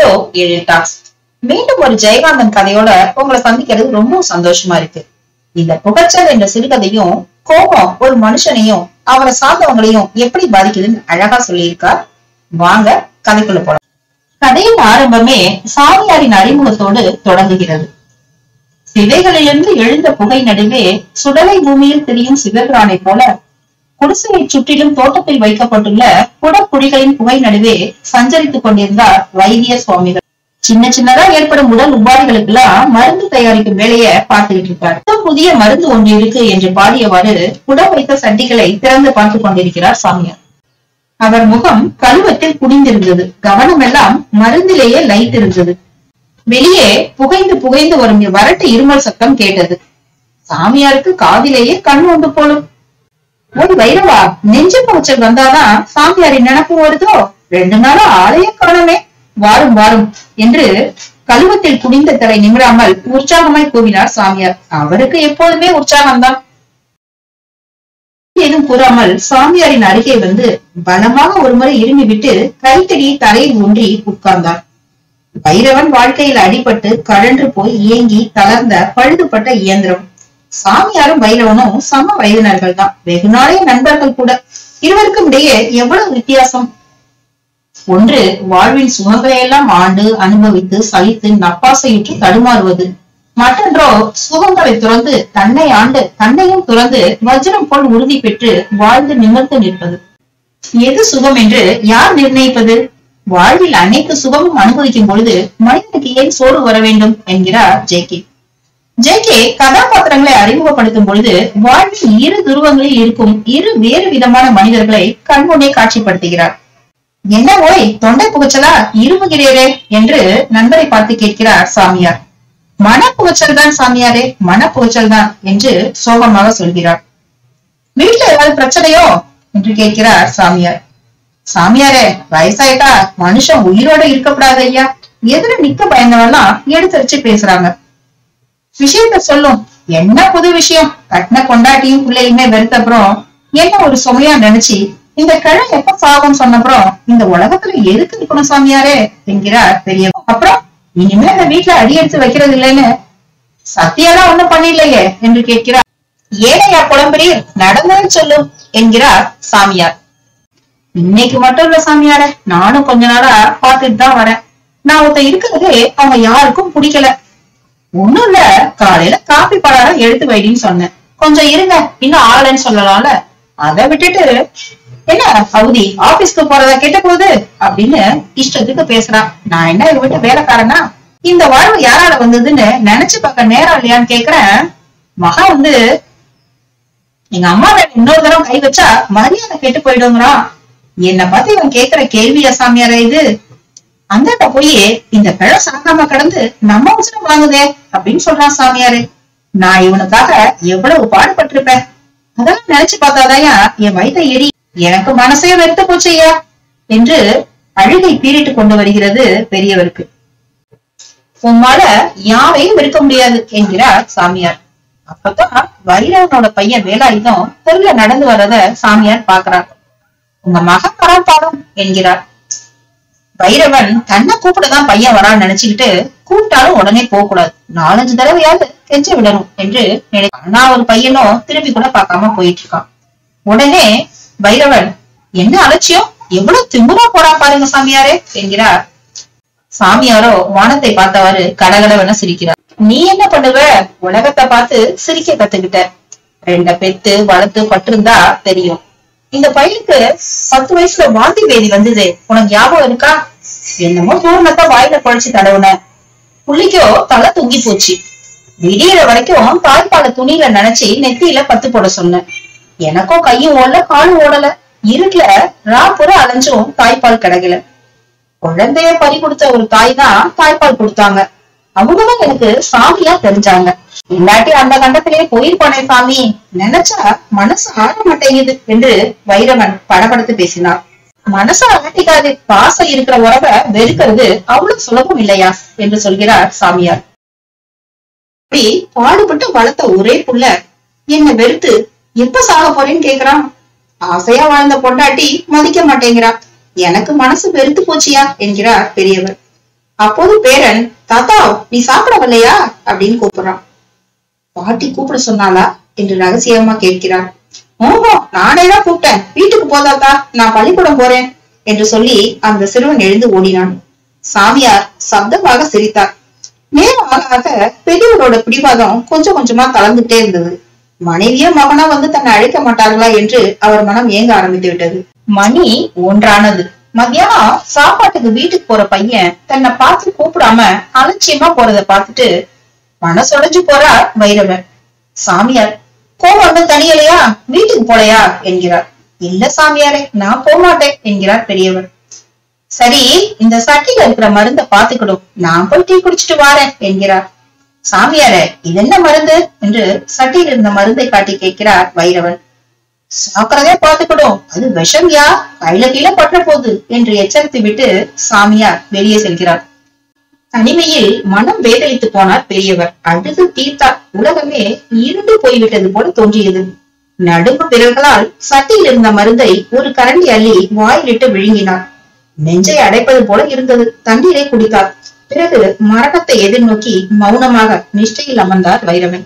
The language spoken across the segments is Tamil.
ஹலோ ஏழு டாக்ஸ் மீண்டும் ஒரு ஜெயகாந்தன் கதையோட உங்களை சந்திக்கிறது ரொம்ப சந்தோஷமா இருக்கு இந்த புகச்சல் என்ற சிறுகதையும் கோபம் ஒரு மனுஷனையும் அவரை சார்ந்தவங்களையும் எப்படி பாதிக்குதுன்னு அழகா சொல்லியிருக்கார் வாங்க கதைக்குள்ள போலாம் கதையின் ஆரம்பமே சாமியாரின் அறிமுகத்தோடு தொடங்குகிறது சிலைகளிலிருந்து எழுந்த புகை நடுவே சுடலை பூமியில் திரியும் சிவபிரானை போல குடிசையை சுற்றிலும் தோட்டத்தில் வைக்கப்பட்டுள்ள குடக்குழிகளின் புகை நடுவே சஞ்சரித்துக் கொண்டிருந்தார் வைத்திய சுவாமிகள் சின்ன சின்னதா ஏற்படும் உடல் உபாதைகளுக்கெல்லாம் மருந்து தயாரிக்கும் வேலையை பார்த்துக்கிட்டு இருக்கார் புத்தம் புதிய மருந்து ஒன்று இருக்கு என்று பாடியவாறு குடம் வைத்த சட்டிகளை திறந்து பார்த்துக் கொண்டிருக்கிறார் சாமியார் அவர் முகம் கழுவத்தில் குனிந்திருந்தது கவனம் எல்லாம் மருந்திலேயே லைத்திருந்தது வெளியே புகைந்து புகைந்து வரும் வறட்டு இருமல் சத்தம் கேட்டது சாமியாருக்கு காதிலேயே கண் உண்டு போலும் ஒரு வைரவா நெஞ்சு காய்ச்சல் வந்தாதான் சாமியாரின் நினப்பு வருதோ ரெண்டு நாளா ஆலய காணமே வாரும் வாரும் என்று கழுவத்தில் குனிந்த தலை நிமிராமல் உற்சாகமாய் கூவினார் சாமியார் அவருக்கு எப்போதுமே உற்சாகம்தான் ஏதும் கூறாமல் சாமியாரின் அருகே வந்து பலமாக ஒருமுறை இருமி விட்டு கைத்தடி தரையில் ஊன்றி உட்கார்ந்தார் பைரவன் வாழ்க்கையில் அடிபட்டு கழன்று போய் இயங்கி தளர்ந்த பழுதுபட்ட இயந்திரம் சாமியாரும் பைரவனும் சம வயதினர்கள் தான் வெகு நாளைய நண்பர்கள் கூட இருவருக்கும் இடையே எவ்வளவு வித்தியாசம் ஒன்று வாழ்வின் சுகங்களை எல்லாம் ஆண்டு அனுபவித்து சலித்து நப்பாசையுற்று தடுமாறுவது மற்றொன்றோ சுகங்களை துறந்து தன்னை ஆண்டு தன்னையும் துறந்து வஜ்ரம் போல் உறுதி பெற்று வாழ்ந்து நிமிர்ந்து நிற்பது எது சுகம் என்று யார் நிர்ணயிப்பது வாழ்வில் அனைத்து சுகமும் அனுபவிக்கும் பொழுது மனிதனுக்கு ஏன் சோறு வர வேண்டும் என்கிறார் ஜேகே ஜேகே கதாபாத்திரங்களை அறிமுகப்படுத்தும் பொழுது வாழ்வில் இரு துருவங்களில் இருக்கும் இரு வேறு விதமான மனிதர்களை கண்முன்னே காட்சிப்படுத்துகிறார் என்ன ஓய் தொண்டை புகச்சலா இருமுகிறீரே என்று நண்பரை பார்த்து கேட்கிறார் சாமியார் மன புகச்சல் தான் சாமியாரே மன புகச்சல் தான் என்று சோகமாக சொல்கிறார் வீட்டுல ஏதாவது பிரச்சனையோ என்று கேட்கிறார் சாமியார் சாமியாரே வயசாயிட்டா மனுஷன் உயிரோட இருக்கக்கூடாது ஐயா எதிர நிக்க பயந்தவெல்லாம் எடுத்துரைச்சு பேசுறாங்க விஷயத்த சொல்லும் என்ன புது விஷயம் கட்டின கொண்டாட்டியும் பிள்ளையுமே வெறுத்தப்புறம் என்ன ஒரு சுமையா நினைச்சு இந்த கிழமை எப்ப சாகும் சொன்னப்புறம் இந்த உலகத்துல எதுக்கு இருக்கணும் சாமியாரே என்கிறார் பெரியவர் அப்புறம் இனிமே இந்த வீட்டுல அடி எடுத்து வைக்கிறது இல்லைன்னு சத்தியெல்லாம் ஒண்ணும் பண்ணிடலையே என்று கேட்கிறார் ஏனையா புலம்புறீர் நடந்ததை சொல்லும் என்கிறார் சாமியார் இன்னைக்கு மட்டும் இல்ல சாமியாரே நானும் கொஞ்ச நாளா பார்த்துட்டு தான் வரேன் நான் ஒருத்த இருக்கிறது அவங்க யாருக்கும் பிடிக்கல ஒண்ணும் இல்ல காலையில காப்பி பழம் எடுத்து வைடின்னு சொன்னேன் கொஞ்சம் இருங்க இன்னும் ஆளன்னு சொல்லலாம்ல அதை விட்டுட்டு என்ன அவதி ஆபீஸ்க்கு போறதா கேட்ட போகுது அப்படின்னு இஷ்டத்துக்கு பேசுறான் நான் என்ன இவ விட்டு வேலைக்காரனா இந்த வாழ்வு யாரால வந்ததுன்னு நினைச்சு பார்க்க நேரம் இல்லையான்னு கேக்குறேன் மகா வந்து எங்க அம்மா மேல இன்னொரு தடவை கை வச்சா மரியாதை கெட்டு போயிடுங்கிறான் என்னை பார்த்து இவன் கேக்குற கேள்வியா சாமியாரே இது அந்த போய் இந்த பிழை சாகாம கடந்து நம்ம உசுரம் வாங்குதே அப்படின்னு சொல்றான் சாமியாரு நான் இவனுக்காக எவ்வளவு பாடுபட்டிருப்பேன் அதெல்லாம் நினைச்சு பார்த்தாதாயா என் வயித்தை எரி எனக்கு மனசே வெறுத்து போச்சையா என்று அழுகை பீறிட்டு கொண்டு வருகிறது பெரியவருக்கு உம்மால யாரையும் வெறுக்க முடியாது என்கிறார் சாமியார் அப்பதான் வைரவனோட பையன் வேலாயுதம் தெருல நடந்து வர்றத சாமியார் பாக்குறார் உங்க மகன் வரான் பாடம் என்கிறார் வைரவன் தன்னை கூப்பிடதான் பையன் வரான்னு நினைச்சுக்கிட்டு கூப்பிட்டாலும் உடனே போக கூடாது நாலஞ்சு தடவையாவது கெஞ்ச விடணும் என்று நினைக்கிறான் ஆனா ஒரு பையனும் திரும்பி கூட பார்க்காம போயிட்டு இருக்கான் உடனே வைரவன் என்ன அலட்சியம் எவ்வளவு திமுறா போறா பாருங்க சாமியாரே என்கிறார் சாமியாரோ வானத்தை பார்த்தவாறு கடகடவென சிரிக்கிறார் நீ என்ன பண்ணுவ உலகத்தை பார்த்து சிரிக்க கத்துக்கிட்ட ரெண்ட பெத்து வளர்த்து பட்டிருந்தா தெரியும் இந்த பையனுக்கு பத்து வயசுல வாந்தி பேதி வந்தது உனக்கு ஞாபகம் இருக்கா என்னமோ பூர்ணத்தை வாயில குழைச்சு தடவுன புள்ளிக்கோ தலை தூங்கி போச்சு விடியற வரைக்கும் தாய்ப்பால துணியில நினைச்சு நெத்தியில பத்து போட சொன்னேன் எனக்கும் கையும் ஓடல காலும் ஓடல இருட்டுல ராப்புற அலைஞ்சும் தாய்ப்பால் கிடைக்கல குழந்தைய பறி கொடுத்த ஒரு தாய் தான் தாய்ப்பால் கொடுத்தாங்க அவங்களும் எனக்கு சாமியா தெரிஞ்சாங்க இல்லாட்டி அந்த கண்டத்திலேயே போயிருப்பானே சாமி நினைச்சா மனசு ஆட மாட்டேங்குது என்று வைரவன் படபடத்து பேசினார் மனசு ஆட்டிக்காது பாசம் இருக்கிற உறவை வெறுக்கிறது அவ்வளவு சுலபம் இல்லையா என்று சொல்கிறார் சாமியார் அப்படி பாடுபட்டு வளர்த்த ஒரே புள்ள என்ன வெறுத்து எப்ப சாக போறேன்னு கேக்குறான் ஆசையா வாழ்ந்த பொண்டாட்டி மதிக்க மாட்டேங்கிறா எனக்கு மனசு வெறுத்து போச்சியா என்கிறார் பெரியவர் அப்போது பேரன் தாத்தா நீ சாப்பிடவில்லையா அப்படின்னு கூப்பிடுறான் பாட்டி கூப்பிட சொன்னாளா என்று ரகசியமா கேட்கிறார் ஓஹோ நானே தான் கூப்பிட்டேன் வீட்டுக்கு போதாத்தா நான் பள்ளிக்கூடம் போறேன் என்று சொல்லி அந்த சிறுவன் எழுந்து ஓடினான் சாமியார் சப்தமாக சிரித்தார் நேரம் ஆக ஆக பெரியவரோட பிடிவாதம் கொஞ்சம் கொஞ்சமா கலந்துட்டே இருந்தது மனைவியோ மகனோ வந்து தன்னை அழைக்க மாட்டார்களா என்று அவர் மனம் ஏங்க ஆரம்பித்து விட்டது மணி ஒன்றானது மத்தியானம் சாப்பாட்டுக்கு வீட்டுக்கு போற பையன் தன்னை பார்த்து கூப்பிடாம அலட்சியமா போறத பார்த்துட்டு மனசுடைஞ்சு போறார் வைரவன் சாமியார் கோவம் வந்து தனியலையா வீட்டுக்கு போலையா என்கிறார் இல்ல சாமியாரே நான் போக மாட்டேன் என்கிறார் பெரியவர் சரி இந்த சட்டில இருக்கிற மருந்த பாத்துக்கிடும் நான் போய் டீ குடிச்சிட்டு வாரேன் என்கிறார் சாமியாரே இது என்ன மருந்து என்று சட்டியில் இருந்த மருந்தை காட்டி கேட்கிறார் வைரவன் சாக்கிறதே பாத்துக்கிடும் அது விஷம்யா கையில கீழே பற்ற போகுது என்று எச்சரித்து விட்டு சாமியார் வெளியே செல்கிறார் தனிமையில் மனம் வேதளித்து போனார் பெரியவர் அழுது தீர்த்தார் உலகமே இருண்டு போய்விட்டது போல தோன்றியது நடுங்கு விரல்களால் சட்டியில் இருந்த மருந்தை ஒரு கரண்டி அள்ளி வாயிலிட்டு விழுங்கினார் நெஞ்சை அடைப்பது போல இருந்தது தண்ணீரை குடித்தார் பிறகு மரணத்தை எதிர்நோக்கி மௌனமாக நிஷ்டையில் அமர்ந்தார் வைரவன்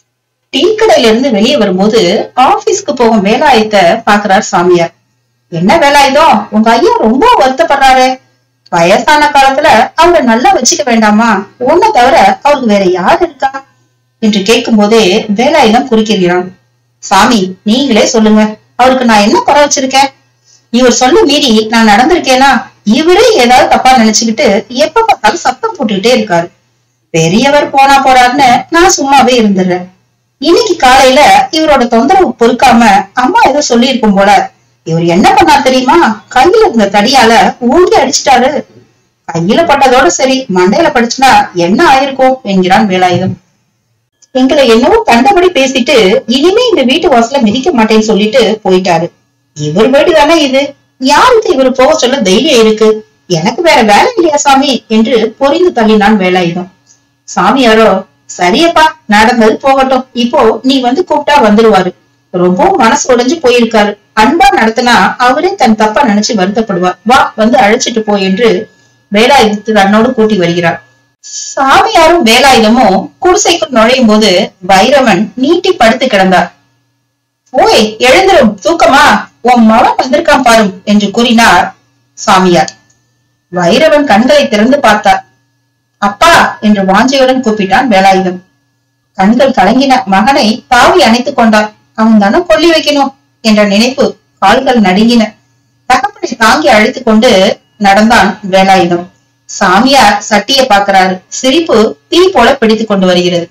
டீ கடையில இருந்து வெளியே வரும்போது ஆபீஸ்க்கு போகும் வேலாயத்தை பாக்குறார் சாமியார் என்ன வேலாயுதம் உங்க ஐயா ரொம்ப வருத்தப்படுறாரு வயசான காலத்துல அவரை நல்லா வச்சுக்க வேண்டாமா உன்னை தவிர அவருக்கு வேற யார் இருக்கா என்று கேட்கும் போதே வேலாயுதம் குறுக்கிறான் சாமி நீங்களே சொல்லுங்க அவருக்கு நான் என்ன குறை வச்சிருக்கேன் இவர் சொல்ல மீறி நான் நடந்திருக்கேனா இவரே ஏதாவது தப்பா நினைச்சுக்கிட்டு எப்ப பார்த்தாலும் சத்தம் போட்டுக்கிட்டே இருக்காரு பெரியவர் போனா போறாருன்னு நான் சும்மாவே இருந்துடுறேன் இன்னைக்கு காலையில இவரோட தொந்தரவு பொறுக்காம அம்மா ஏதோ சொல்லி இருக்கும் போல இவர் என்ன பண்ணார் தெரியுமா கையில இருந்த தடியால ஊங்கி அடிச்சிட்டாரு கையில பட்டதோட சரி மண்டையில படிச்சுனா என்ன ஆயிருக்கும் என்கிறான் வேலாயுதம் எங்களை என்னவோ கண்டபடி பேசிட்டு இனிமே இந்த வீட்டு வாசல மிதிக்க மாட்டேன்னு சொல்லிட்டு போயிட்டாரு இவர் வீடு தானே இது யாருக்கு இவர் போக சொல்ல தைரியம் இருக்கு எனக்கு வேற வேலை இல்லையா சாமி என்று பொறிந்து தள்ளினான் வேலாயுதம் சாமியாரோ சரியப்பா நடந்தது போகட்டும் இப்போ நீ வந்து கூப்பிட்டா வந்துருவாரு ரொம்ப மனசு உடைஞ்சு போயிருக்காரு அன்பா நடத்தினா அவரே தன் தப்பா நினைச்சு வருத்தப்படுவார் வா வந்து அழைச்சிட்டு போ என்று வேலாயுதத்து தன்னோடு கூட்டி வருகிறார் சாமியாரும் வேலாயுதமும் குடிசைக்குள் நுழையும் போது வைரவன் நீட்டி படுத்து கிடந்தார் ஓய் எழுந்திரும் தூக்கமா உன் மகன் வந்திருக்கான் பாரும் என்று கூறினார் சாமியார் வைரவன் கண்களை திறந்து பார்த்தார் அப்பா என்று வாஞ்சையுடன் கூப்பிட்டான் வேலாயுதம் கண்கள் கலங்கின மகனை தாவி அணைத்துக் கொண்டார் அவன் தானே கொல்லி வைக்கணும் என்ற நினைப்பு கால்கள் நடுங்கின தகப்பனை தாங்கி அழைத்துக் கொண்டு நடந்தான் வேலாயுதம் சாமியார் சட்டிய பாக்குறாரு சிரிப்பு தீ போல பிடித்துக் கொண்டு வருகிறது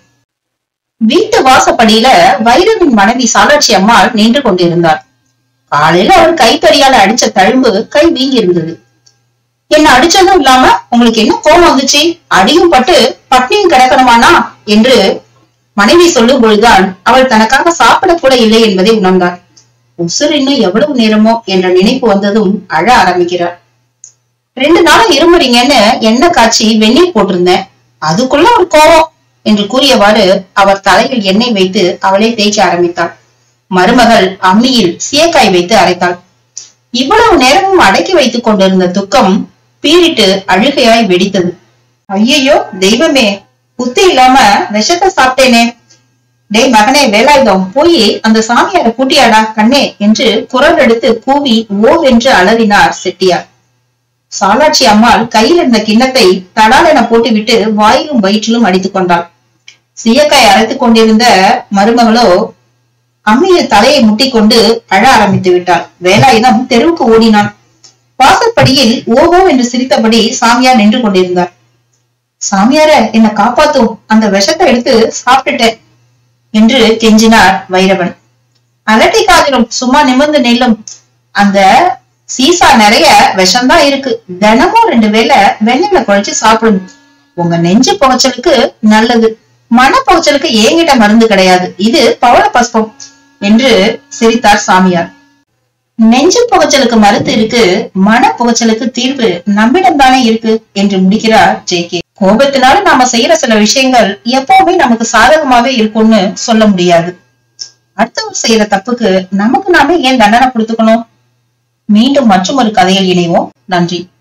வீட்டு வாசப்படியில வைரவின் மனைவி சாலாட்சி அம்மாள் நின்று கொண்டிருந்தார் காலையில அவர் கைத்தறியால அடிச்ச தழும்பு கை வீங்கி இருந்தது என்ன அடிச்சதும் இல்லாம உங்களுக்கு என்ன கோபம் வந்துச்சு அடியும் பட்டு பட்னியும் கிடக்கணுமானா என்று மனைவி சொல்லும் பொழுதுதான் அவள் தனக்காக சாப்பிட கூட இல்லை என்பதை உணர்ந்தார் உசுர் இன்னும் எவ்வளவு நேரமோ என்ற நினைப்பு வந்ததும் அழ ஆரம்பிக்கிறார் ரெண்டு நாளும் இருமுறீங்கன்னு எண்ணெய் காய்ச்சி வெந்நீர் போட்டிருந்தேன் அதுக்குள்ள ஒரு கோபம் என்று கூறியவாறு அவர் தலையில் எண்ணெய் வைத்து அவளை தேய்க்க ஆரம்பித்தாள் மருமகள் அம்மியில் சீயக்காய் வைத்து அரைத்தாள் இவ்வளவு நேரமும் அடக்கி வைத்துக் கொண்டிருந்த துக்கம் பீறிட்டு அழுகையாய் வெடித்தது ஐயையோ தெய்வமே புத்தி இல்லாம விஷத்தை சாப்பிட்டேனே டேய் மகனே வேலாயுதம் போய் அந்த சாமியாரை கூட்டியாடா கண்ணே என்று குரல் எடுத்து கூவி ஓவென்று அலறினார் செட்டியார் சாலாட்சி அம்மாள் கையில் இருந்த கிண்ணத்தை தடாலென போட்டுவிட்டு வாயிலும் வயிற்றிலும் அடித்துக் கொண்டாள் சீயக்காய் அரைத்துக் கொண்டிருந்த மருமகளோ அம்மியில் தலையை முட்டிக்கொண்டு அழ ஆரம்பித்து விட்டாள் வேலாயுதம் தெருவுக்கு ஓடினான் வாசற்படியில் ஓஹோ என்று சிரித்தபடி சாமியார் நின்று கொண்டிருந்தார் சாமியார என்ன காப்பாத்தும் அந்த விஷத்தை எடுத்து சாப்பிட்டுட்டேன் என்று கெஞ்சினார் வைரவன் அலட்டி காதிலும் சும்மா நிமிர்ந்து நெல்லும் அந்த சீசா நிறைய விஷம்தான் இருக்கு தினமும் ரெண்டு வேளை வெண்ணெயில குழைச்சு சாப்பிடுங்க உங்க நெஞ்சு புகைச்சலுக்கு நல்லது மன புகைச்சலுக்கு ஏங்கிட்ட மருந்து கிடையாது இது பவள பஸ்பம் என்று சிரித்தார் சாமியார் நெஞ்சு புகைச்சலுக்கு மருந்து இருக்கு மன புகைச்சலுக்கு தீர்வு நம்மிடம் தானே இருக்கு என்று முடிக்கிறார் ஜே கே கோபத்தினால நாம செய்யற சில விஷயங்கள் எப்பவுமே நமக்கு சாதகமாவே இருக்கும்னு சொல்ல முடியாது அடுத்தவர் செய்யற தப்புக்கு நமக்கு நாமே ஏன் தண்டனை கொடுத்துக்கணும் மீண்டும் மற்றும் ஒரு கதையில் இணைவோம் நன்றி